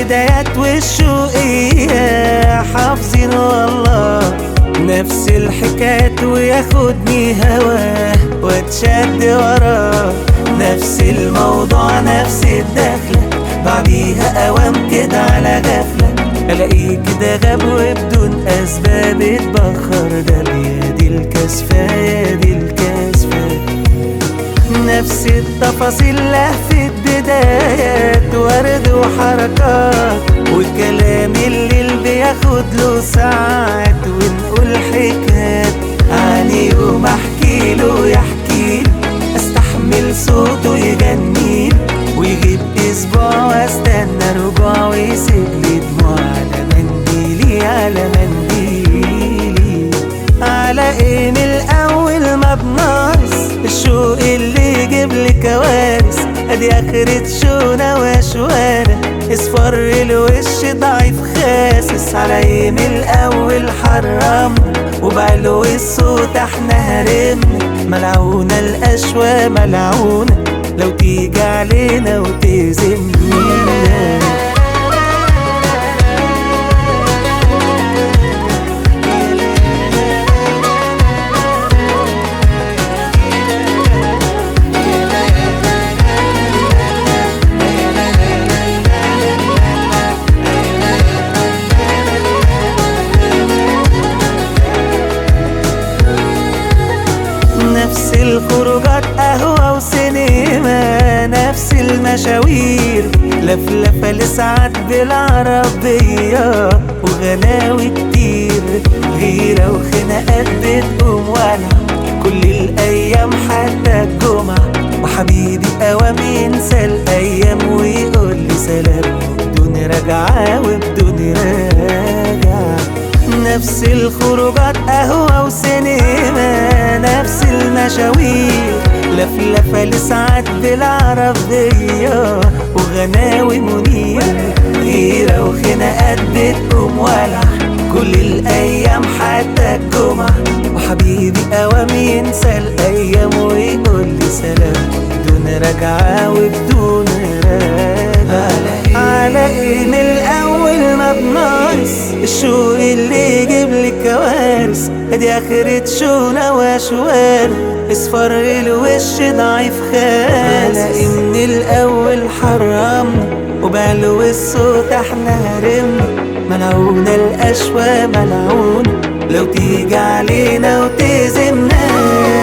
البدايات والشوقية حافظين والله نفس الحكايات وياخدني هواه واتشد وراه نفس الموضوع نفس الدخلة بعديها اوام كده على غفلة الاقيه كده غاب وبدون اسباب اتبخر ده بيدي الكسفة يا دي الكسفة نفس التفاصيل لهفة بدايات ورد وحركات والكلام الليل بياخد له ساعات ونقول حكايات عن يوم احكي له يحكي استحمل صوته يغني ويجيب اسبوع واستنى رجوع ويسيب لي دموع على منديلي على منديلي على ايه من الاول ما بناقص الشوق اللي يجيب لي كوارث ادي اخرة شونا وشوانا اصفر الوش ضعيف خاسس على ايه من الاول حرمنا وبعلو الصوت احنا هرمنا ملعونة الاشواق ملعونة لو تيجي علينا وتزمنا نفس الخروجات قهوة وسينما نفس المشاوير لفلفة لساعات بالعربية وغلاوي كتير غيرة وخناقات بتقوم ولع كل الأيام حتى الجمعة وحبيبي أوام ينسى الأيام ويقول لي سلام بدون رجعة وبدون راجعة نفس الخروجات قهوة وسينما نفس المشاوير لفلفة لساعات بالعربية وغناوي منير غيرة وخناقات بتقوم ولع كل الأيام حتى الجمعة وحبيبي أوام ينسى الأيام ويقول لي سلام بدون رجعة وبدون راجعة على إيه من الأول ما بناقص الشوق اللي يجيب لي كوارث ادي اخرة شونا وشوان اصفر الوش ضعيف خالص على من الاول حرمنا وبعلو الصوت احنا هرمنا ملعونة الاشواق ملعونة لو تيجي علينا وتزمنا